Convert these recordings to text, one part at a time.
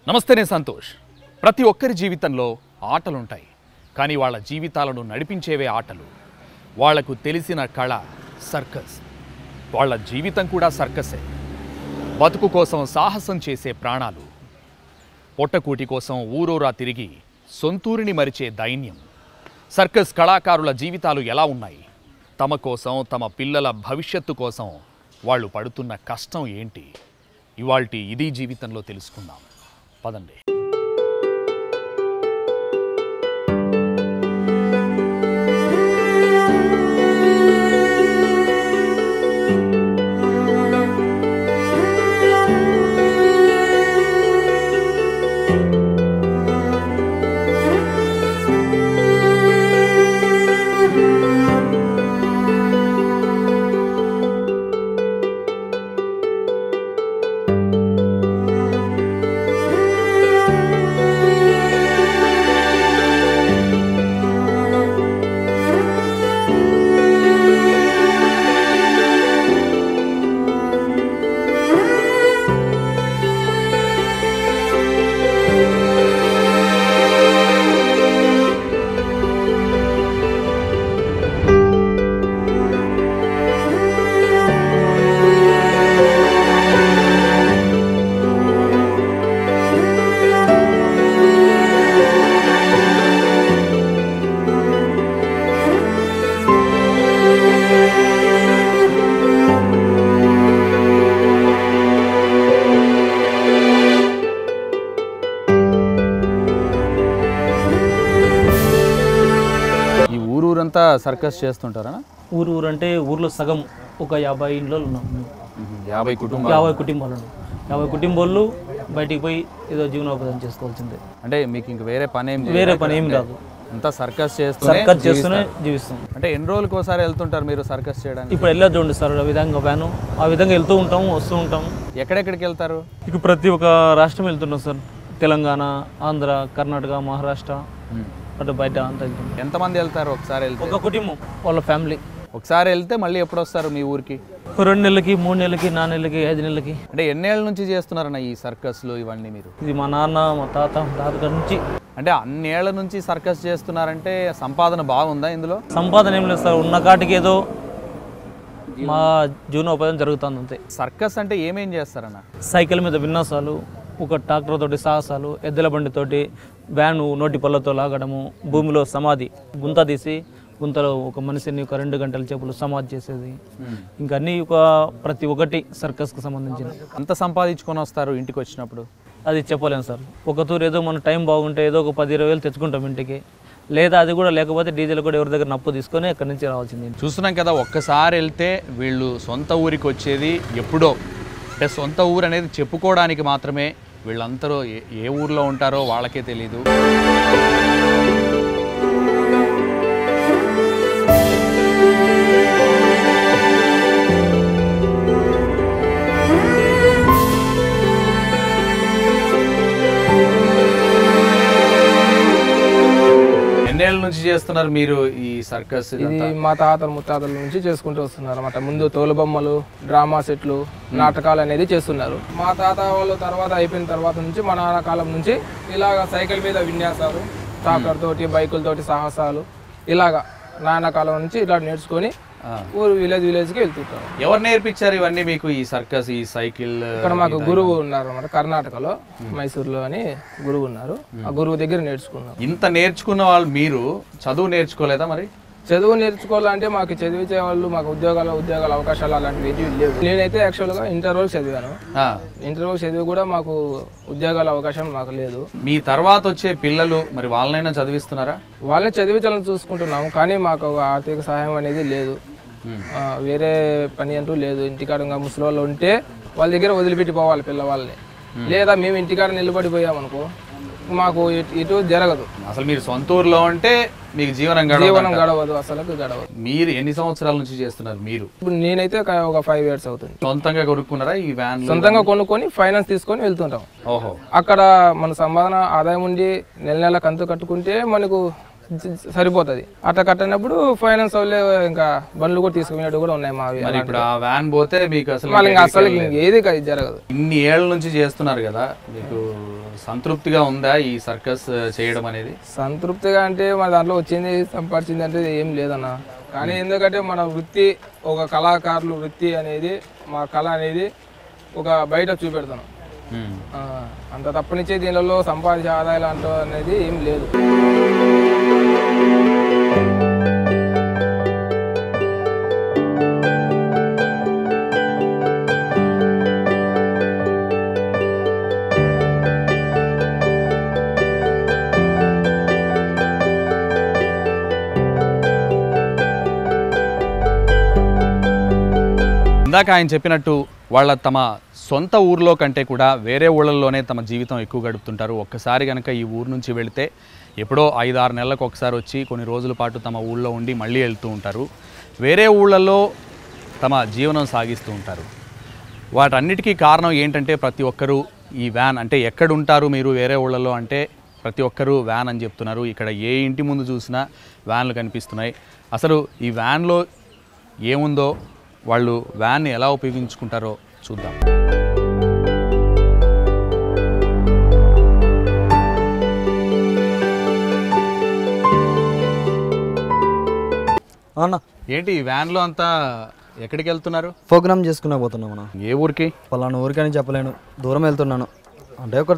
నమస్తే నేను సంతోష్ ప్రతి ఒక్కరి జీవితంలో ఆటలుంటాయి కానీ వాళ్ళ జీవితాలను నడిపించేవే ఆటలు వాళ్లకు తెలిసిన కళ సర్కస్ వాళ్ళ జీవితం కూడా సర్కసే బతుకు కోసం సాహసం చేసే ప్రాణాలు పొట్టకూటి కోసం ఊరూరా తిరిగి సొంతూరిని మరిచే దైన్యం సర్కస్ కళాకారుల జీవితాలు ఎలా ఉన్నాయి తమ కోసం తమ పిల్లల భవిష్యత్తు కోసం వాళ్ళు పడుతున్న కష్టం ఏంటి ఇవాల్టి ఇది జీవితంలో తెలుసుకుందాం పదండి ఈ ఊరూరంతా సర్కస్ చేస్తుంటారా ఊరు ఊరు అంటే ఊర్లో సగం ఒక యాభై ఇండ్లు ఉన్నాం యాభై కుటుంబాలు యాభై కుటుంబాలు ఉన్నాం యాభై కుటుంబాలు బయటికి పోయి ఏదో జీవనోపాధి చేసుకోవాల్సిందే అంటే మీకు ఇంక వేరే పని ఏం వేరే పని ఏం రాదు అంతా సర్కస్ చేస్తూనే సర్కస్ చేస్తూనే జీవిస్తాం అంటే ఎన్ని రోజులకు ఒకసారి వెళ్తుంటారు మీరు సర్కస్ చేయడానికి ఇప్పుడు వెళ్ళొద్దు చూడండి సార్ ఆ విధంగా వ్యాను ఆ విధంగా వెళ్తూ ఉంటాం వస్తూ ఉంటాం ఎక్కడెక్కడికి వెళ్తారు ఇక ప్రతి ఒక్క రాష్ట్రం వెళ్తున్నాం సార్ తెలంగాణ ఆంధ్ర కర్ణాటక మహారాష్ట్ర అటు బయట అంతా వెళ్తున్నాం ఎంతమంది వెళ్తారు ఒకసారి వెళ్తే ఒక కుటుంబం వాళ్ళ ఫ్యామిలీ ఒకసారి వెళ్తే మళ్ళీ ఎప్పుడు వస్తారు మీ ఊరికి రెండు నెలలకి మూడు నెలలకి నాలుగు నెలలకి ఐదు నెలలకి అంటే ఎన్నేళ్ళ నుంచి చేస్తున్నారన్న ఈ సర్కస్లు ఇవన్నీ మీరు ఇది మా నాన్న మా తాత మా తాతగారి నుంచి అంటే అన్నేళ్ల నుంచి సర్కస్ చేస్తున్నారంటే సంపాదన బాగుందా ఇందులో సంపాదన ఏం లేదు సార్ ఉన్న కాటికి ఏదో మా జీవనోపాధి జరుగుతుంది అంతే సర్కస్ అంటే ఏమేం చేస్తారన్న సైకిల్ మీద విన్యాసాలు ఒక ట్రాక్టర్ తోటి సాహసాలు ఎద్దుల బండితోటి వ్యాను నోటి పళ్ళతో లాగడము భూమిలో సమాధి గుంత తీసి గుంతలో ఒక మనిషిని ఒక రెండు గంటల చేపులు సమాధి చేసేది ఇంకా అన్ని ఒక ప్రతి ఒక్కటి సర్కస్కి సంబంధించిన అంత సంపాదించుకొని వస్తారు ఇంటికి వచ్చినప్పుడు అది చెప్పలేము సార్ ఒక తూరు ఏదో మన టైం బాగుంటే ఏదో ఒక పది ఇరవై వేలు తెచ్చుకుంటాం ఇంటికి లేదా అది కూడా లేకపోతే డీజిల్ కూడా ఎవరి దగ్గర నప్పు తీసుకొని అక్కడి నుంచి రావాల్సింది చూస్తున్నాం కదా ఒక్కసారి వెళ్తే వీళ్ళు సొంత ఊరికి వచ్చేది ఎప్పుడో అంటే సొంత ఊరు అనేది చెప్పుకోవడానికి మాత్రమే వీళ్ళందరూ ఏ- ఏ ఊర్లో ఉంటారో వాళ్ళకే తెలియదు ఎన్నేళ్ళ నుంచి చేస్తున్నారు మీరు ఈ సర్కస్ ఇది మా తాతల ముత్తాతల నుంచి చేసుకుంటూ వస్తున్నారు అన్నమాట ముందు తోలుబొమ్మలు డ్రామా సెట్లు నాటకాలు అనేది చేస్తున్నారు మా తాత వాళ్ళు తర్వాత అయిపోయిన తర్వాత నుంచి మా నాన్న కాలం నుంచి ఇలాగ సైకిల్ మీద విన్యాసాలు ట్రాక్టర్ తోటి బైకులతోటి సాహసాలు ఇలాగా నాన్న కాలం నుంచి ఇలా నేర్చుకొని ఆ. ఊరు విలేజ్ విలేజ్కి వెళ్తుంటారు ఎవరు నేర్పించారు ఇవన్నీ మీకు ఈ సర్కస్ ఈ సైకిల్ ఇక్కడ మాకు గురువు ఉన్నారు అన్నమాట కర్ణాటకలో మైసూర్లో అని గురువు ఉన్నారు ఆ గురువు దగ్గర నేర్చుకున్నాం ఇంత నేర్చుకున్న వాళ్ళు మీరు చదువు నేర్చుకోలేదా మరి చదువు నేర్చుకోవాలంటే మాకు చదివించే వాళ్ళు మాకు ఉద్యోగాలు ఉద్యోగాల అవకాశాలు అలాంటివి ఏమీ లేవు నేనైతే యాక్చువల్గా ఇంటర్ వరకు చదివాను ఆ. ఇంటర్ వరకు చదివి కూడా మాకు ఉద్యోగాల అవకాశం మాకు లేదు మీ తర్వాత వచ్చే పిల్లలు మరి వాళ్ళనైనా చదివిస్తున్నారా వాళ్ళని చదివించాలని చూసుకుంటున్నాము కానీ మాకు ఒక ఆర్థిక సహాయం అనేది లేదు ఆ, వేరే పని అంటూ లేదు ఇంటికాడ ఇంకా ముసలి వాళ్ళు ఉంటే వాళ్ళ దగ్గర వదిలిపెట్టి పోవాలి పిల్లవాళ్ళని లేదా మేము ఇంటికాడ నిలబడిపోయామనుకో మాకు ఇటు- ఇటు జరగదు అసలు మీరు సొంత ఊర్లో ఉంటే మీకు జీవనం గడవదు జీవనం గడవదు అసలు గడవదు మీరు ఎన్ని సంవత్సరాల నుంచి చేస్తున్నారు మీరు ఇప్పుడు నేనైతే ఒక- ఒక ఫైవ్ ఇయర్స్ అవుతుంది సొంతంగా కొనుక్కున్నారా ఈ వ్యాన్ సొంతంగా కొనుక్కొని ఫైనాన్స్ తీసుకొని వెళ్తుంటాం ఓహో అక్కడ మన సంపాదన ఆదాయం ఉండి నెల నెల కంతు కట్టుకుంటే మనకు జ- సరిపోతుంది అట్లా కట్టినప్పుడు ఫైనాన్స్ వాళ్ళే ఇంకా బండ్లు కూడా తీసుకునేట్టు కూడా ఉన్నాయి మావి మరి ఇప్పుడు ఆ వ్యాన్ పోతే మీకు అసలు మళ్ళీ ఇంకా అసలు ఇంక ఏది కా- జరగదు ఇన్ని ఏళ్ళ నుంచి చేస్తున్నారు కదా మీకు సంతృప్తిగా ఉందా ఈ సర్కస్ చేయడం అనేది సంతృప్తిగా అంటే మన దాంట్లో వచ్చింది సంపాదించింది అంటే ఏం లేదన్న కానీ ఎందుకంటే మన వృత్తి ఒక కళాకారులు వృత్తి అనేది మా కళ అనేది ఒక బయట చూపెడతాను మ్మ్. ఆ, అంత తప్పనిచ్చే దీనిలో సంపాదించే ఆదాయాలు అంటూ అనేది ఏం లేదు ఇందాక ఆయన చెప్పినట్టు వాళ్ళ తమ సొంత ఊర్లో కంటే కూడా వేరే ఊళ్ళల్లోనే తమ జీవితం ఎక్కువ గడుపుతుంటారు ఒక్కసారి కనుక ఈ ఊరు నుంచి వెళితే ఎప్పుడో ఐదు ఆరు నెలలకు ఒకసారి వచ్చి కొన్ని రోజుల పాటు తమ ఊళ్ళో ఉండి మళ్ళీ వెళ్తూ ఉంటారు వేరే ఊళ్ళల్లో తమ జీవనం సాగిస్తూ ఉంటారు వాటన్నిటికీ కారణం ఏంటంటే ప్రతి ఒక్కరూ ఈ వ్యాన్ అంటే ఎక్కడ ఉంటారు మీరు వేరే ఊళ్ళలో అంటే ప్రతి ఒక్కరూ వ్యాన్ అని చెప్తున్నారు ఇక్కడ ఏ ఇంటి ముందు చూసినా వ్యాన్లు కనిపిస్తున్నాయి అసలు ఈ వ్యాన్లో ఏముందో వాళ్ళు వ్యాన్ని ఎలా ఉపయోగించుకుంటారో చూద్దాం అన్న ఏంటి ఈ వ్యాన్లో అంతా ఎక్కడికి వెళ్తున్నారు ప్రోగ్రామ్ చేసుకున్నా పోతున్నాం అన్న ఏ ఊరికి పలానా ఊరికని చెప్పలేను దూరం వెళ్తున్నాను అంటే ఒక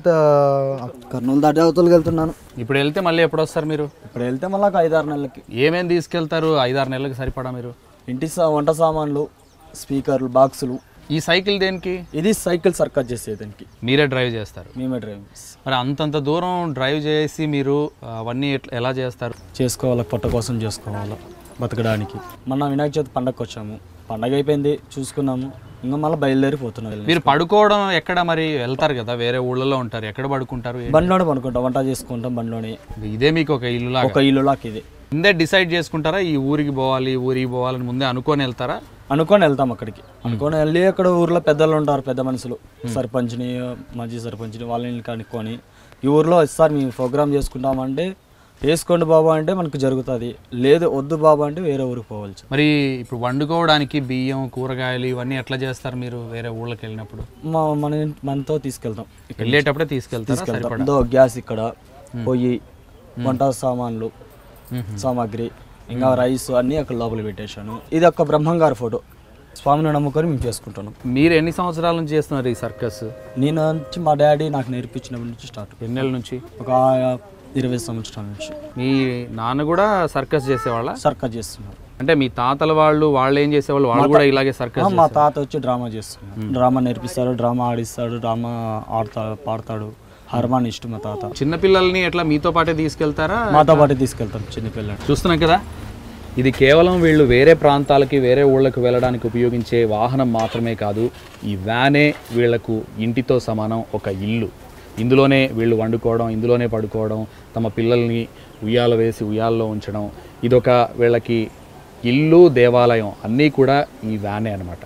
కర్నూలు దాటి అవతలకి వెళ్తున్నాను ఇప్పుడు వెళ్తే మళ్ళీ ఎప్పుడు వస్తారు మీరు ఇప్పుడు వెళ్తే మళ్ళీ ఒక ఐదారు నెలలకి ఏమేమి తీసుకెళ్తారు ఐదారు నెలలకు సరిపడా మీరు ఇంటి సా వంట సామాన్లు స్పీకర్లు బాక్సులు ఈ సైకిల్ దేనికి ఇది సైకిల్ సర్కస్ చేసే దానికి మీరే డ్రైవ్ చేస్తారు మేమే డ్రైవింగ్ మరి అంతంత దూరం డ్రైవ్ చేసి మీరు అవన్నీ ఎట్లా- ఎలా చేస్తారు చేసుకోవాలి పొట్ట కోసం చేసుకోవాలి బతకడానికి మొన్న వినాయక చవితి పండగకి వచ్చాము పండగ అయిపోయింది చూసుకున్నాము ఇంకా మళ్ళీ బయలుదేరిపోతున్నాం మీరు పడుకోవడం ఎక్కడ మరి వెళ్తారు కదా వేరే ఊళ్ళలో ఉంటారు ఎక్కడ పడుకుంటారు ఏంటి? బండిలోనే పనుకుంటాం వంట చేసుకుంటాం బండిలోనే ఇదే మీకు ఒక ఇల్లు లాగా ఒక ఇల్లు లాక్ ఇది ముందే డిసైడ్ చేసుకుంటారా ఈ ఊరికి పోవాలి ఈ ఊరికి పోవాలని ముందే అనుకొని వెళ్తారా అనుకొని వెళ్తాం అక్కడికి అనుకొని వెళ్ళి అక్కడ ఊర్లో పెద్దలు ఉంటారు పెద్ద మనుషులు సర్పంచ్ని మాజీ సర్పంచ్ని వాళ్ళని కనుక్కొని ఈ ఊర్లో సార్ మేము ప్రోగ్రామ్ చేసుకుంటామంటే వేసుకోండి బాబా అంటే మనకు జరుగుతుంది లేదు వద్దు బాబా అంటే వేరే ఊరికి పోవాలి మరి ఇప్పుడు వండుకోవడానికి బియ్యం కూరగాయలు ఇవన్నీ ఎట్లా చేస్తారు మీరు వేరే ఊళ్ళకి వెళ్ళినప్పుడు మా మన ఇంటి- మనతో తీసుకెళ్తాం ఇక్కడ వెళ్ళేటప్పుడే తీసుకెళ్తారా తీసుకెళ్తాం సరిపడా దో గ్యాస్ ఇక్కడ పొయ్యి వంట సామాన్లు మ్మ్. సామాగ్రి ఇంకా రైస్ అన్నీ అక్కడ లోపల పెట్టేశాను ఇది ఒక బ్రహ్మంగారి ఫోటో స్వామిని నమ్ముకొని మేము చేసుకుంటున్నాం మీరు ఎన్ని సంవత్సరాల నుంచి చేస్తున్నారు ఈ సర్కస్ నేను నుంచి మా డాడీ నాకు నేర్పించినప్పటి నుంచి స్టార్ట్ ఎన్ని నెలల నుంచి ఒక ఇరవై సంవత్సరాల నుంచి మీ నాన్న కూడా సర్కస్ చేసేవాళ్ళ సర్కస్ చేస్తున్నారు అంటే మీ తాతల వాళ్ళు వాళ్ళు ఏం చేసేవాళ్ళు వాళ్ళు కూడా ఇలాగే ఆ, సర్కస్ మా తాత వచ్చి డ్రామా చేస్తున్నాడు డ్రామా నేర్పిస్తాడు డ్రామా ఆడిస్తాడు డ్రామా ఆడతాడు పాడతాడు హార్మాన్ ఇష్టం మా తాత చిన్నపిల్లల్ని ఎట్లా మీతో పాటే తీసుకెళ్తారా మాతో పాటు తీసుకెళ్తాం చిన్నపిల్లలు చూస్తున్నాం కదా ఇది కేవలం వీళ్ళు వేరే ప్రాంతాలకి వేరే ఊళ్ళకి వెళ్ళడానికి ఉపయోగించే వాహనం మాత్రమే కాదు ఈ వ్యానే వీళ్లకు ఇంటితో సమానం ఒక ఇల్లు ఇందులోనే వీళ్ళు వండుకోవడం ఇందులోనే పడుకోవడం తమ పిల్లల్ని ఉయ్యాల వేసి ఉయ్యాల్లో ఉంచడం ఇదొక వీళ్ళకి ఇల్లు దేవాలయం అన్నీ కూడా ఈ వ్యానే అనమాట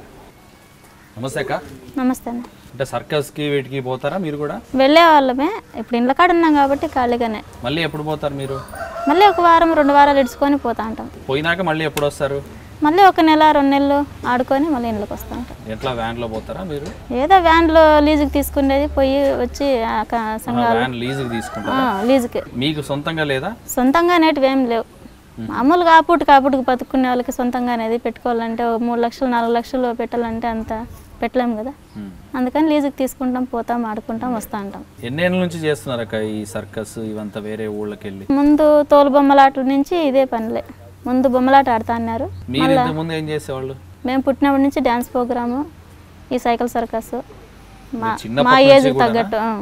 నమస్తే అక్క నమస్తే అన్న అంటే సర్కస్కి వీటికి పోతారా మీరు కూడా వెళ్ళే వాళ్ళమే ఇప్పుడు ఇండ్ల కాడ ఉన్నాం కాబట్టి ఖాళీగానే మళ్ళీ ఎప్పుడు పోతారు మీరు మళ్ళీ ఒక వారం రెండు వారాలు ఇడుచుకొని పోతా ఉంటాం పోయినాక మళ్ళీ ఎప్పుడు వస్తారు మళ్ళీ ఒక నెల రెండు నెలలు ఆడుకొని మళ్ళీ ఇంట్లోకి వస్తూ ఉంటాం ఎట్లా వ్యాన్లో పోతారా మీరు ఏదో వ్యాన్లో లీజుకి తీసుకునేది పోయి వచ్చి ఆ క- సంఘాలు వ్యాన్ లీజుకి తీసుకుంటారా ఆ, లీజుకి మీకు సొంతంగా లేదా సొంతంగా అనేటివి ఏం లేవు మామూలుగా ఆపుటి కాపుటికి బతుకునే వాళ్ళకి సొంతంగా అనేది పెట్టుకోవాలంటే ఓ మూడు లక్షలు నాలుగు లక్షలు పెట్టాలంటే అంత పెట్టలేము కదా అందుకని లీజుకి తీసుకుంటాం పోతాం ఆడుకుంటాం వస్తూ ఉంటాం ఎన్నేళ్ళ నుంచి చేస్తున్నారు అక్క ఈ సర్కస్ ఇవంతా వేరే ఊళ్ళకి వెళ్ళి ముందు తోలు బొమ్మలాటల నుంచి ఇదే పనిలే ముందు బొమ్మలాట ఆడుతా అన్నారు మీరు ఇంతకు ముందు ఏం చేసేవాళ్ళు మేము పుట్టినప్పటి నుంచి డ్యాన్స్ ప్రోగ్రాము ఈ సైకిల్ సర్కస్ మా చిన్నప్పటి మా నుంచి ఏజ్ కూడానా? తగ్గట్టు ఆ.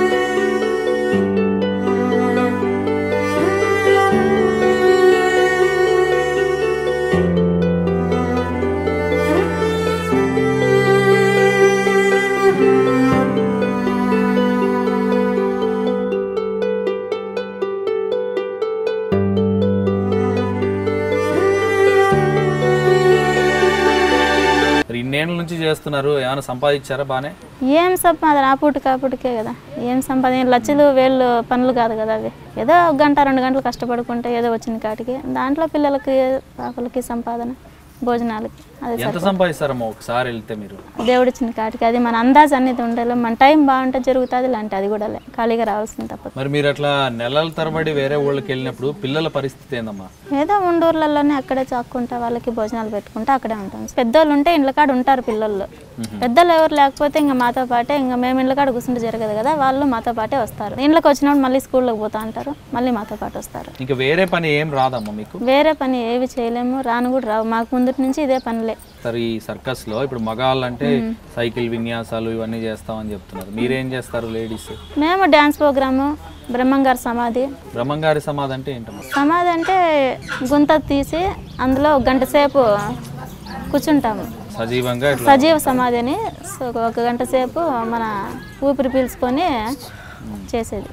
మరి ఇన్నేళ్ళ నుంచి చేస్తున్నారు ఏమైనా సంపాదించారా బానే ఏం సంపాదన ఆపుటి కాపుటికే కదా ఏం సంపాదన లక్షలు వేళ్ళు పనులు కాదు కదా అవి ఏదో ఒక గంట రెండు గంటలు కష్టపడుకుంటే ఏదో వచ్చిన కాటికి దాంట్లో పిల్లలకి పాపలకి సంపాదన భోజనాలకి అది ఎంత సంపాదిస్తారమ్మా ఒకసారి వెళ్తే మీరు దేవుడిచ్చిన కాటికి అది మన అందాజు అనేది ఉండాలి మన టైం బాగుంటే జరుగుతుంది ఇలాంటి అది కూడా లే. ఖాళీగా రావాల్సింది తప్పదు మరి మీరు అట్లా నెలల తరబడి వేరే ఊళ్ళకి వెళ్ళినప్పుడు పిల్లల పరిస్థితి ఏందమ్మా ఏదో ఉండూర్లలోనే అక్కడే చాక్కుంటా వాళ్ళకి భోజనాలు పెట్టుకుంటా అక్కడే ఉంటాం పెద్దోళ్ళు ఉంటే ఇండ్ల కాడ ఉంటారు పిల్లలు పెద్దలు ఎవరు లేకపోతే ఇంకా మాతో పాటే ఇంకా మేము ఇండ్ల కాడ కూర్చుంటే జరగదు కదా వాళ్ళు మాతో పాటే వస్తారు ఇంట్లోకి వచ్చినప్పుడు మళ్ళీ స్కూల్లోకి పోతా అంటారు మళ్ళీ మాతో పాటు వస్తారు ఇంకా వేరే పని ఏం రాదమ్మా మీకు వేరే పని ఏవి చేయలేము రాను కూడా రావు మాకు ముందు నుంచి ఇదే పనిలే సరే ఈ సర్కస్ లో ఇప్పుడు మగాళ్ళు అంటే సైకిల్ విన్యాసాలు ఇవన్నీ చేస్తామని చెప్తున్నారు మీరేం చేస్తారు లేడీస్ మేము డ్యాన్స్ ప్రోగ్రాము బ్రహ్మంగారు సమాధి బ్రహ్మంగారి సమాధి అంటే ఏంటమ్మా సమాధి అంటే గుంత తీసి అందులో ఒక గంట సేపు కూర్చుంటాము సజీవంగా ఇట్లా సజీవ సమాధి అని సో ఒక గంట సేపు మన ఊపిరి పీల్చుకొని చేసేది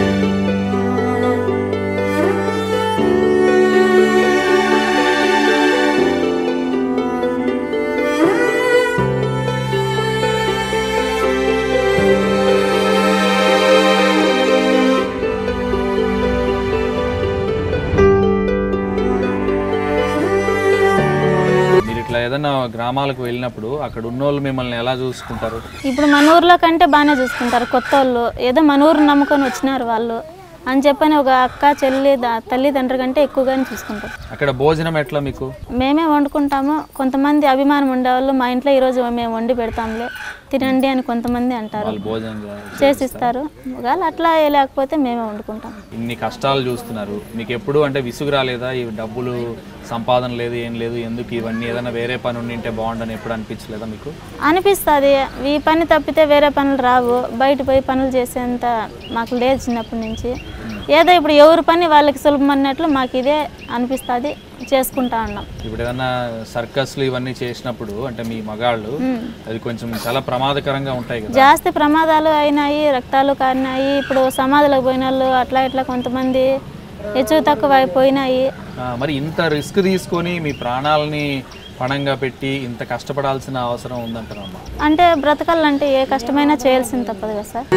మీరు ఇట్లా ఏదైనా గ్రామాలకు వెళ్ళినప్పుడు అక్కడ ఉన్నోళ్ళు మిమ్మల్ని ఎలా చూసుకుంటారు ఇప్పుడు మన ఊర్లో కంటే బాగానే చూసుకుంటారు కొత్త వాళ్ళు ఏదో మన ఊరు నమ్ముకొని వచ్చినారు వాళ్ళు అని చెప్పని ఒక అక్క చెల్లి దా- తల్లిదండ్రుల కంటే ఎక్కువగానే చూసుకుంటారు అక్కడ భోజనం ఎట్లా మీకు మేమే వండుకుంటాము కొంతమంది అభిమానం ఉండేవాళ్ళు మా ఇంట్లో ఈరోజు మేము వండి పెడతాంలే తినండి అని కొంతమంది అంటారు వాళ్ళు భోజనం చే- చేసి ఇస్తారు ఒకవేళ అట్లా లేకపోతే మేమే వండుకుంటాం ఇన్ని కష్టాలు చూస్తున్నారు మీకు ఎప్పుడు అంటే విసుగు రాలేదా ఈ డబ్బులు సంపాదన లేదు ఏం లేదు ఎందుకు ఇవన్నీ ఏదైనా వేరే పని ఉండింటే బాగుండని ఎప్పుడు అనిపించలేదా మీకు అనిపిస్తుంది ఈ పని తప్పితే వేరే పనులు రావు బయట పోయి పనులు చేసేంత మాకు లేదు చిన్నప్పటి నుంచి ఏదో ఇప్పుడు ఎవరి పని వాళ్ళకి సులభం అన్నట్లు మాకు ఇదే అనిపిస్తుంది చేసుకుంటా ఉన్నాం ఇప్పుడు ఏదైనా సర్కస్లు ఇవన్నీ చేసినప్పుడు అంటే మీ మగాళ్ళు అది కొంచెం చాలా ప్రమాదకరంగా ఉంటాయి కదా జాస్తి ప్రమాదాలు అయినాయి రక్తాలు కారినాయి ఇప్పుడు సమాధిలోకి పోయిన వాళ్ళు అట్లా ఇట్లా కొంతమంది హెచ్చు తక్కువ అయిపోయినాయి ఆ, మరి ఇంత రిస్క్ తీసుకొని మీ ప్రాణాలని పణంగా పెట్టి ఇంత కష్టపడాల్సిన అవసరం ఉందంటారమ్మా అంటే బ్రతకాలంటే ఏ కష్టమైనా చేయాల్సింది తప్పదు కదా సార్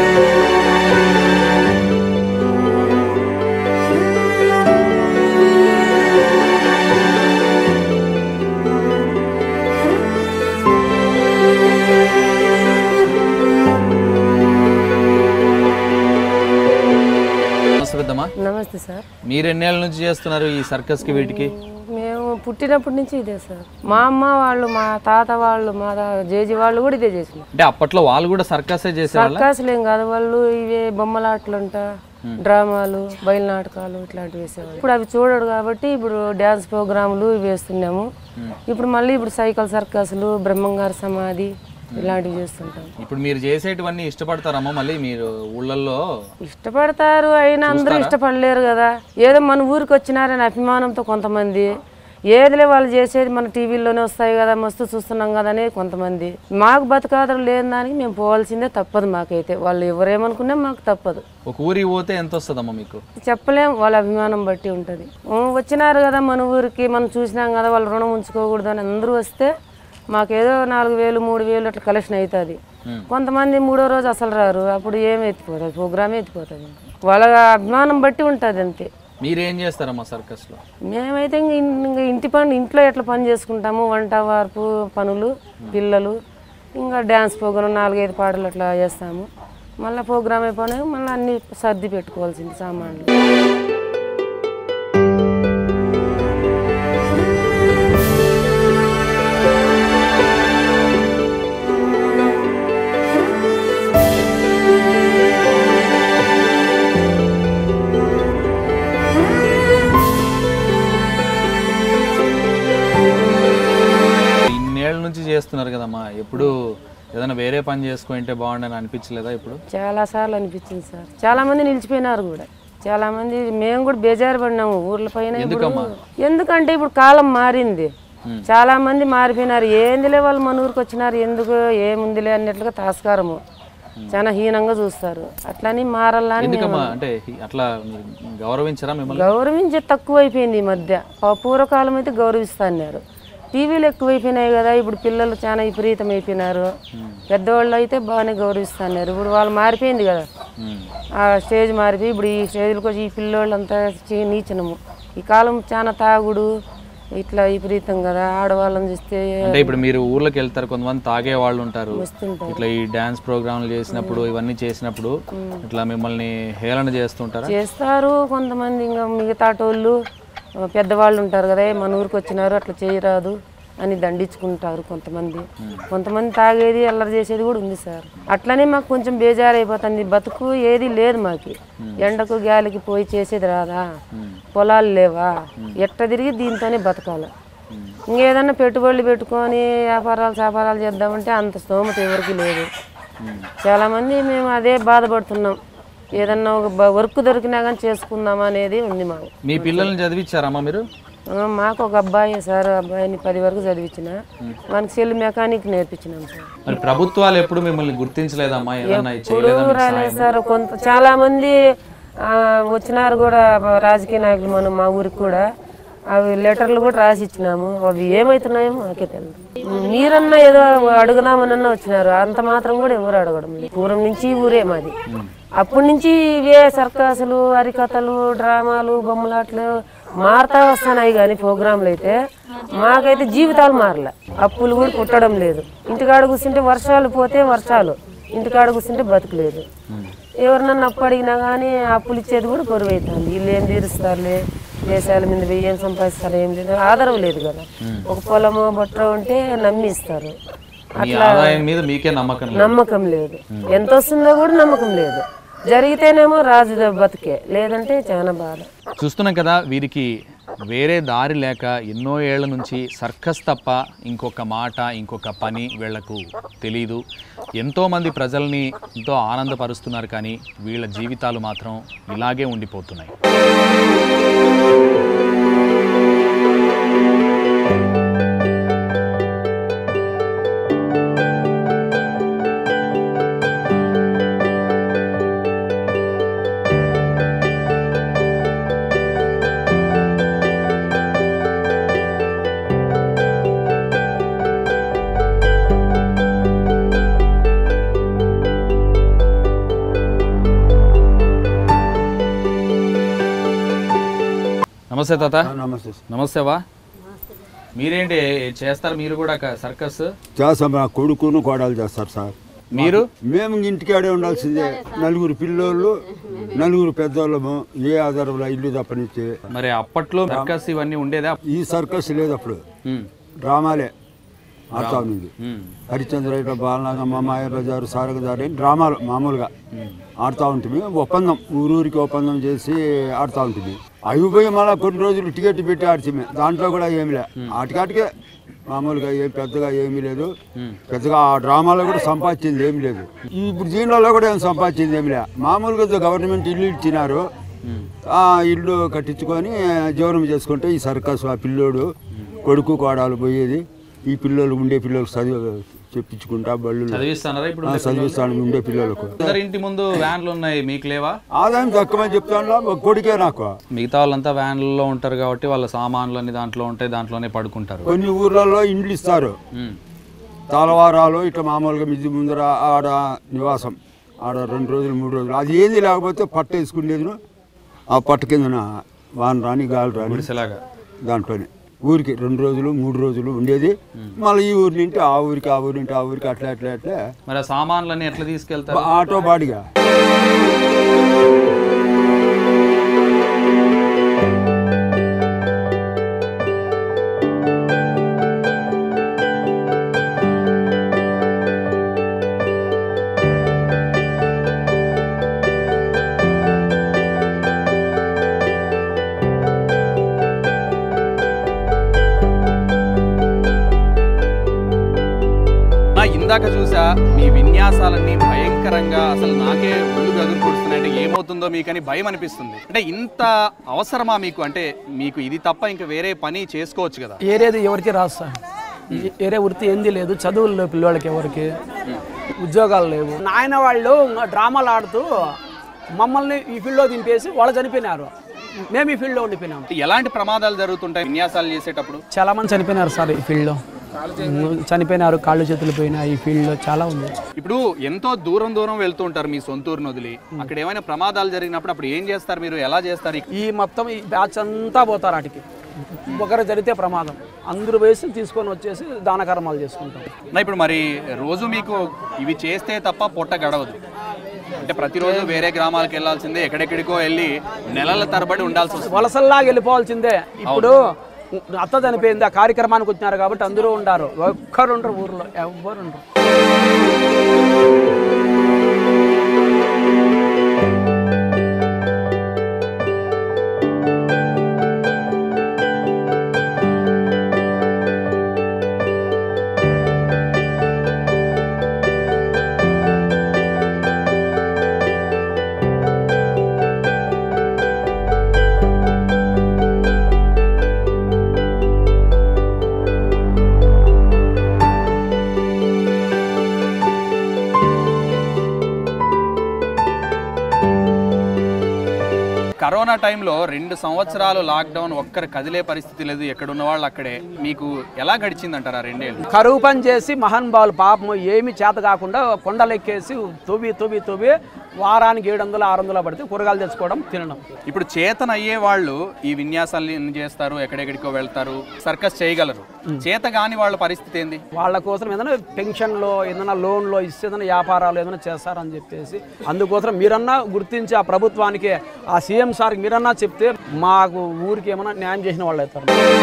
నమస్తే పెద్దమ్మా నమస్తే సార్ మీరు ఎన్నేళ్ళ నుంచి చేస్తున్నారు ఈ సర్కస్కి వీటికి మేము పుట్టినప్పటి నుంచి ఇదే సార్ మా అమ్మ వాళ్ళు మా తాత వాళ్ళు మా తా- జేజి వాళ్ళు కూడా ఇదే చేసిన అంటే అప్పట్లో వాళ్ళు కూడా సర్కసే చేసేవాళ్ళ సర్కాసులు ఏం కాదు వాళ్ళు ఇవే బొమ్మలాటలంట డ్రామాలు బయలు నాటకాలు ఇట్లాంటివి వేసేవాళ్ళు ఇప్పుడు అవి చూడడు కాబట్టి ఇప్పుడు డ్యాన్స్ ప్రోగ్రాములు ఇవి వేస్తున్నాము ఇప్పుడు మళ్ళీ ఇప్పుడు సైకిల్ సర్కస్లు బ్రహ్మంగారి సమాధి ఇలాంటివి చేస్తుంటాం ఇప్పుడు మీరు చేసేటివన్నీ ఇష్టపడతారమ్మా మళ్ళీ మీరు ఊళ్ళల్లో ఇష్టపడతారు అయినా అందరూ ఇష్టపడలేరు కదా ఏదో మన ఊరికి వచ్చినారని అభిమానంతో కొంతమంది ఏదిలే వాళ్ళు చేసేది మన టీవీలోనే వస్తాయి కదా మస్తు చూస్తున్నాం కదా అని కొంతమంది మాకు బతకాదరు లేని దానికి మేము పోవాల్సిందే తప్పదు మాకైతే వాళ్ళు ఎవరేమనుకున్నా మాకు తప్పదు ఒక ఊరికి పోతే ఎంత వస్తుందమ్మా మీకు చెప్పలేం వాళ్ళ అభిమానం బట్టి ఉంటుంది వచ్చినారు కదా మన ఊరికి మనం చూసినాం కదా వాళ్ళు రుణం ఉంచుకోకూడదు అని అందరూ వస్తే మాకేదో నాలుగు వేలు మూడు వేలు అట్లా కలెక్షన్ అవుతుంది కొంతమంది మూడో రోజు అసలు రారు అప్పుడు ఏమి ఎత్తిపోతుంది ప్రోగ్రామ్ ఎత్తిపోతుంది వాళ్ళ అభిమానం బట్టి ఉంటుంది అంతే మీరేం చేస్తారమ్మా సర్కస్లో మేమైతే ఇంక ఇన్- ఇంక ఇంటి పని ఇంట్లో ఎట్లా పని చేసుకుంటాము వంట వార్పు పనులు పిల్లలు ఇంకా డ్యాన్స్ ప్రోగ్రామ్ నాలుగైదు పాటలు అట్లా చేస్తాము మళ్ళీ ప్రోగ్రామ్ అయిపోయినాక మళ్ళీ అన్ని సర్ది పెట్టుకోవాల్సింది సామాన్లు ఇన్నేళ్ళ నుంచి చేస్తున్నారు కదమ్మా ఎప్పుడు ఏదైనా వేరే పని చేసుకుంటే బాగుండని అనిపించలేదా ఇప్పుడు చాలా సార్లు అనిపించింది సార్ చాలా మంది నిలిచిపోయినారు కూడా చాలా మంది మేము కూడా బేజారు పడినాము ఊర్ల పైన ఇప్పుడు ఎందుకమ్మా? ఎందుకంటే ఇప్పుడు కాలం మారింది చాలా మంది మారిపోయినారు ఏందిలే వాళ్ళు మన ఊరికి వచ్చినారు ఎందుకు ఏముందిలే అన్నట్లుగా తాస్కారము చాలా హీనంగా చూస్తారు అట్లని మారాలని ఎందుకమ్మా అంటే అట్లా మీరు గౌరవించరా మిమ్మల్ని గౌరవించే తక్కువ అయిపోయింది ఈ మధ్య ఆ పూర్వకాలం అయితే గౌరవిస్తాన్నారు టీవీలు ఎక్కువైపోయినాయి కదా ఇప్పుడు పిల్లలు చాలా విపరీతం అయిపోయినారు పెద్దవాళ్ళు అయితే బాగానే గౌరవిస్తున్నారు ఇప్పుడు వాళ్ళు మారిపోయింది కదా ఉమ్. ఆ స్టేజ్ మారిపోయి ఇప్పుడు ఈ స్టేజ్కి వచ్చి ఈ పిల్లోళ్ళంతా చీ- నీచనము ఈ కాలం చాలా తాగుడు ఇట్లా విపరీతం కదా ఆడవాళ్ళని చూస్తే అంటే ఇప్పుడు మీరు ఊర్లోకి వెళ్తారు కొంతమంది తాగే వాళ్ళు ఉంటారు వస్తుంటారు ఇట్లా ఈ డాన్స్ ప్రోగ్రాంలు చేసినప్పుడు ఇవన్నీ చేసినప్పుడు ఇట్లా మిమ్మల్ని హేళన చేస్తుంటారా చేస్తారు కొంతమంది ఇంకా మిగతాటోళ్ళు ఆ, పెద్దవాళ్ళు ఉంటారు కదా "ఏ, మన ఊరికి వచ్చినారు అట్లా చేయరాదు అని దండించుకుంటారు కొంతమంది కొంతమంది తాగేది అల్లరి చేసేది కూడా ఉంది సార్ అట్లనే మాకు కొంచెం బేజారు అయిపోతుంది బతుకు ఏది లేదు మాకు ఎండకు గాలికి పోయి చేసేది రాదా పొలాలు లేవా ఎట్ట తిరిగి దీంతోనే బతకాలి ఇంకేదన్నా పెట్టుబడులు పెట్టుకొని వ్యాపారాలు వ్యాపారాలు చేద్దామంటే అంత స్తోమత ఎవరికి లేదు చాలామంది మేము అదే బాధపడుతున్నాం ఏదన్నా ఒక బ- వర్క్ దొరికినా కానీ చేసుకుందాం అనేది ఉంది మాకు మీ పిల్లల్ని చదివించారమ్మా మీరు ఆ, మాకు ఒక అబ్బాయి సార్ అబ్బాయిని పది వరకు చదివించిన మనకి సెల్ మెకానిక్ నేర్పించినాం సార్ మరి ప్రభుత్వాలు ఎప్పుడు మిమ్మల్ని గుర్తించలేదమ్మా ఏదన్నా ఇది ఇప్పుడు చేయలేదా మీకు రాలేదు సాయం? సార్ కొంత చాలా మంది ఆ, వచ్చినారు కూడా రాజకీయ నాయకులు మనం మా ఊరికి కూడా అవి లెటర్లు కూడా రాసి ఇచ్చినాము అవి ఏమవుతున్నాయో మాకే తెలియదు మీరన్నా ఏదో అడుగుదామనన్నా వచ్చినారు అంత మాత్రం కూడా ఎవరు అడగడం లేదు పూర్వం నుంచి ఈ ఊరే మాది అప్పటి నుంచి ఇవే సర్కసులు హరికథలు డ్రామాలు బొమ్మలాట్లు మారుతా వస్తున్నాయి కానీ ప్రోగ్రాంలు అయితే మాకైతే జీవితాలు మారలే అప్పులు కూడా పుట్టడం లేదు ఇంటికాడ కూర్చుంటే వర్షాలు పోతే వర్షాలు ఇంటికాడ కూర్చుంటే బతుకులేదు ఎవరినన్నా అప్పు అడిగినా కానీ అప్పులు ఇచ్చేది కూడా పొరుగు అవుతుంది వీళ్ళు ఏం తీరుస్తారులే దేశాల మీద పోయి ఏం సంపాదిస్తారు ఏం లేదు ఆధారం లేదు కదా ఒక పొలము బొట్ట ఉంటే నమ్మి ఇస్తారు మీ ఆదాయం మీద మీకే నమ్మకం లేదు నమ్మకం లేదు ఎంత వస్తుందో కూడా నమ్మకం లేదు జరిగితేనేమో రాజు బతికే లేదంటే చాలా బాధ చూస్తున్నాం కదా వీరికి వేరే దారి లేక ఎన్నో ఏళ్ల నుంచి సర్కస్ తప్ప ఇంకొక మాట ఇంకొక పని వీళ్లకు తెలీదు ఎంతోమంది ప్రజల్ని ఎంతో ఆనందపరుస్తున్నారు కానీ వీళ్ళ జీవితాలు మాత్రం ఇలాగే ఉండిపోతున్నాయి నమస్తే తాత నమస్తే నమస్తే వా మీరేంటి చేస్తారు మీరు కూడా క- సర్కస్ చేస్తాం మా కొడుకును కోడలు చేస్తారు సార్ మీరు మేము ఇంటికాడే ఉండాల్సిందే నలుగురు పిల్లోళ్ళు నలుగురు పెద్దోళ్ళము ఏ ఆధారంలో ఇల్లు తప్పనిచ్చి మరి అప్పట్లో సర్కస్ ఇవన్నీ ఉండేదా ఈ సర్కస్ లేదు అప్పుడు ఉమ్, డ్రామాలే ఆడుతా ఉంది ఉమ్, హరిచంద్ర ఇట్లా బాలనాగమ్మ మాయ బజారు సారగదారి అని డ్రామాలు మామూలుగా ఆడుతూ ఉంటుంది ఒప్పందం ఊరూరికి ఒప్పందం చేసి ఆడుతూ ఉంటుంది అవి పోయి మళ్ళీ కొన్ని రోజులు టికెట్ పెట్టి ఆడితే దాంట్లో కూడా ఏమి లే ఆటికాటికే మామూలుగా ఏం పెద్దగా ఏమీ లేదు పెద్దగా ఆ డ్రామాలో కూడా సంపాదించింది ఏమీ లేదు ఇప్పుడు దీనిలో కూడా ఏం సంపాదించింది ఏమి లే మామూలుగా గవర్నమెంట్ ఇల్లు ఇచ్చినారు ఆ ఇల్లు కట్టించుకొని జీవనం చేసుకుంటే ఈ సర్కస్ ఆ పిల్లోడు కొడుకు కోడాలు పోయేది ఈ పిల్లలు ఉండే పిల్లలకు చదివి చెప్పించుకుంటా బళ్ళు చదివిస్తున్నారా ఇప్పుడు ఆ, చదివిస్తాను ఉండే పిల్లలకు అందరి ఇంటి ముందు వ్యాన్లు ఉన్నాయి మీకు లేవా ఆదాయం తక్కువని చెప్తాను ఒక కొడుకే నాకు మిగతా వాళ్ళంతా వ్యాన్లలో ఉంటారు కాబట్టి వాళ్ళ సామాన్లు అన్ని దాంట్లో ఉంటాయి దాంట్లోనే పడుకుంటారు కొన్ని ఊర్లలో ఇండ్లు ఇస్తారు ఉమ్, తలవారాలు ఇట్లా మామూలుగా మిద్ది ముందర ఆడ నివాసం ఆడ రెండు రోజులు మూడు రోజులు అది ఏది లేకపోతే పట్ట వేసుకునేది ఆ పట్ట కిందన వాన రాని గాలి రాని గుడిసెలాగా దాంట్లోనే ఊరికి రెండు రోజులు మూడు రోజులు ఉండేది మళ్ళీ ఈ ఊరి నుండి ఆ ఊరికి ఆ ఊరి నుండి ఆ ఊరికి అట్లా అట్లా అట్లా మరి ఆ సామాన్లన్నీ ఎట్లా తీసుకెళ్తారు ఆటో బాడిగా నా ఇందాక చూసా మీ విన్యాసాలన్నీ భయంకరంగా అసలు నాకే ఒళ్ళు గదులు పొడుస్తున్నాయి అంటే ఏమవుతుందో మీకని భయం అనిపిస్తుంది అంటే ఇంత అవసరమా మీకు అంటే మీకు ఇది తప్ప ఇంకా వేరే పని చేసుకోవచ్చు కదా ఏరేది ఎవరికి రాదు సార్ ఏ- ఏరే వృత్తి ఏంది లేదు చదువులు లేవు పిల్లలకి ఎవరికి ఉద్యోగాలు లేవు నాయన వాళ్ళు ఇంకా డ్రామాలు ఆడుతూ మమ్మల్ని ఈ ఫీల్డ్లో దింపేసి వాళ్ళు చనిపోయినారు మేము ఈ ఫీల్డ్లో ఉండిపోయినాము ఎలాంటి ప్రమాదాలు జరుగుతుంటాయి విన్యాసాలు చేసేటప్పుడు చాలా మంది చనిపోయినారు సార్ ఈ ఫీల్డ్లో చనిపోయినారు కాళ్ళు చేతులు పోయినా ఈ ఫీల్డ్లో చాలా ఉంది ఇప్పుడు ఎంతో దూరం దూరం వెళ్తూ ఉంటారు మీ సొంత ఊరిని వదిలి అక్కడ ఏమైనా ప్రమాదాలు జరిగినప్పుడు అప్పుడు ఏం చేస్తారు మీరు ఎలా చేస్తారు ఈ మొత్తం ఈ బ్యాచ్ అంతా పోతారు వాటికి ఒకరు జరిగితే ప్రమాదం అందరూ వేసి తీసుకొని వచ్చేసి దాన కర్మాలు చేసుకుంటాం నా ఇప్పుడు మరి రోజు మీకు ఇవి చేస్తే తప్ప పొట్ట గడవదు అంటే ప్రతిరోజు వేరే గ్రామాలకు వెళ్ళాల్సిందే ఎక్కడెక్కడికో వెళ్ళి నెలల తరబడి ఉండాల్సి వస్తుంది వలసల్లాగా వెళ్ళిపోవాల్సిందే ఇప్పుడు అత్త చనిపోయింది ఆ కార్యక్రమానికి వచ్చినారు కాబట్టి అందరూ ఉండారు ఒక్కరు ఉండరు ఊర్లో ఎవ్వరు ఉండరు కరోనా టైంలో రెండు సంవత్సరాలు లాక్డౌన్ ఒక్కరు కదిలే పరిస్థితి లేదు ఎక్కడున్న వాళ్ళు అక్కడే మీకు ఎలా గడిచిందంటారా రెండేళ్ళు కరువు పని చేసి మహానుభావులు పాపము ఏమి చేత కాకుండా కొండలెక్కేసి తువి తువి తువి వారానికి ఏడు వందలు ఆరు వందలు పడితే కూరగాయలు తెచ్చుకోవడం తినడం ఇప్పుడు చేతన అయ్యే వాళ్ళు ఈ విన్యాసాలు ఎన్ని చేస్తారు ఎక్కడెక్కడికో వెళ్తారు సర్కస్ చేయగలరు చేత కాని వాళ్ళ పరిస్థితి ఏంది వాళ్ళ కోసం ఏదైనా పెన్షన్లో ఏదైనా లోన్లో ఇస్తే ఏదైనా వ్యాపారాలు ఏదైనా చేస్తారని చెప్పేసి అందుకోసం మీరన్నా గుర్తించి ఆ ప్రభుత్వానికి ఆ సీఎం సార్కి మీరన్నా చెప్తే మాకు ఊరికి ఏమైనా న్యాయం చేసిన వాళ్ళు అవుతారు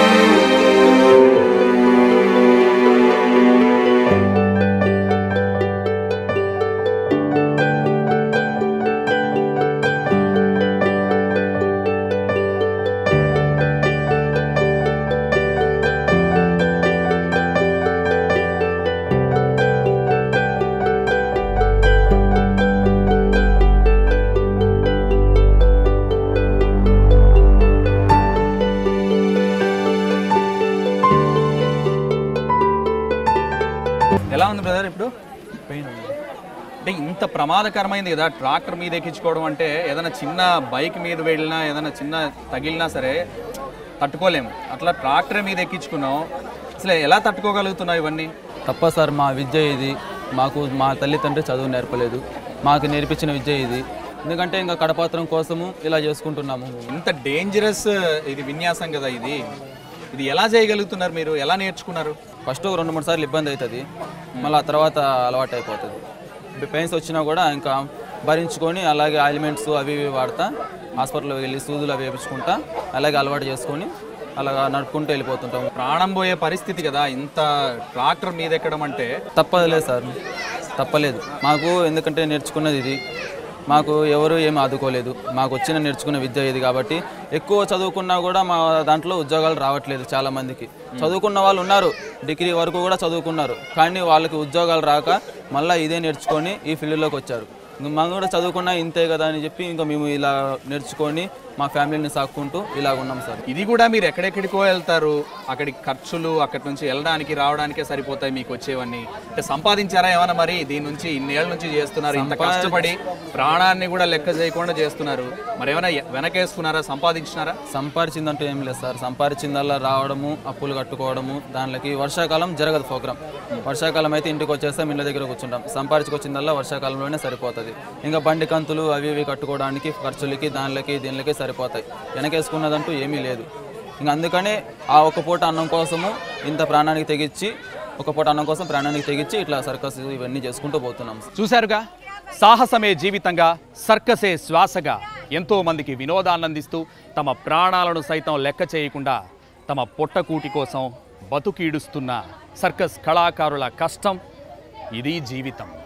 ఎలా ఉంది బ్రదర్ ఇప్పుడు పెయిన్ అంటే ఇంత ప్రమాదకరమైంది కదా ట్రాక్టర్ మీద ఎక్కించుకోవడం అంటే ఏదైనా చిన్న బైక్ మీద వెళ్ళినా ఏదైనా చిన్న తగిలినా సరే తట్టుకోలేము అట్లా ట్రాక్టర్ మీద ఎక్కించుకున్నాం అసలు ఎలా తట్టుకోగలుగుతున్నావు ఇవన్నీ తప్ప సార్ మా విద్య ఇది మాకు మా తల్లిదండ్రి చదువు నేర్పలేదు మాకు నేర్పించిన విద్య ఇది ఎందుకంటే ఇంకా కడపాత్రం కోసము ఇలా చేసుకుంటున్నాము ఇంత డేంజరస్ ఇది విన్యాసం కదా ఇది ఇది ఎలా చేయగలుగుతున్నారు మీరు ఎలా నేర్చుకున్నారు ఫస్ట్ ఒక రెండు మూడు సార్లు ఇబ్బంది అవుతుంది మళ్ళీ ఆ తర్వాత అలవాటు అయిపోతుంది పెయిన్స్ వచ్చినా కూడా ఇంకా భరించుకొని అలాగే ఆయిల్మెంట్స్ అవి ఇవి వాడతా హాస్పిటల్కి వెళ్ళి సూదులు అవి వేయించుకుంటా అలాగే అలవాటు చేసుకొని అలాగా నడుపుకుంటూ వెళ్ళిపోతుంటాము ప్రాణం పోయే పరిస్థితి కదా ఇంత ట్రాక్టర్ మీద ఎక్కడం అంటే తప్పలేదు సార్ తప్పలేదు మాకు ఎందుకంటే నేర్చుకున్నది ఇది మాకు ఎవరు ఏమి ఆదుకోలేదు మాకు వచ్చిన నేర్చుకున్న విద్య ఇది కాబట్టి ఎక్కువ చదువుకున్నా కూడా మా దాంట్లో ఉద్యోగాలు రావట్లేదు చాలా మందికి చదువుకున్న వాళ్ళు ఉన్నారు డిగ్రీ వరకు కూడా చదువుకున్నారు కానీ వాళ్ళకి ఉద్యోగాలు రాక మళ్ళీ ఇదే నేర్చుకొని ఈ ఫీల్డ్లోకి వచ్చారు ఇంక మనం కూడా చదువుకున్నా ఇంతే కదా అని చెప్పి ఇంకా మేము ఇలా నేర్చుకొని మా ఫ్యామిలీని సాక్కుంటూ ఇలా ఉన్నాం సార్ ఇది కూడా మీరు ఎక్కడెక్కడికో వెళ్తారు అక్కడికి ఖర్చులు అక్కడి నుంచి వెళ్ళడానికి రావడానికే సరిపోతాయి మీకు వచ్చేవన్నీ అంటే సంపాదించారా ఏమైనా మరి దీని నుంచి ఇన్నేళ్ళ నుంచి చేస్తున్నారు ఇంత సంపా- కష్టపడి ప్రాణాన్ని కూడా లెక్క చేయకుండా చేస్తున్నారు మరి ఏమైనా వెనకేసుకున్నారా సంపాదించినారా సంపాదించిందంటూ ఏం లేదు సార్ సంపాదించిందల్లా రావడము అప్పులు కట్టుకోవడము దానిలోకి వర్షాకాలం జరగదు ప్రోగ్రామ్ వర్షాకాలం అయితే ఇంటికి వచ్చేస్తాం ఇళ్ళ దగ్గర కూర్చుంటాం సంపాదించుకొచ్చిందల్లా వర్షాకాలంలోనే సరిపోతుంది ఇంకా బండి కంతులు అవి ఇవి కట్టుకోవడానికి ఖర్చులకి దానిలోకి దీనిలోకి సరిపోతాయి వెనకేసుకున్నదంటూ ఏమీ లేదు ఇంకా అందుకనే ఆ ఒక పూట అన్నం కోసము ఇంత ప్రాణానికి తెగించి ఒక పూట అన్నం కోసం ప్రాణానికి తెగించి ఇట్లా సర్కస్ ఇవన్నీ చేసుకుంటూ పోతున్నాం చూశారుగా సాహసమే జీవితంగా సర్కసే శ్వాసగా ఎంతో మందికి వినోదాన్నందిస్తూ తమ ప్రాణాలను సైతం లెక్క చేయకుండా తమ పొట్టకూటి కోసం బతుకీడుస్తున్న సర్కస్ కళాకారుల కష్టం ఇది జీవితం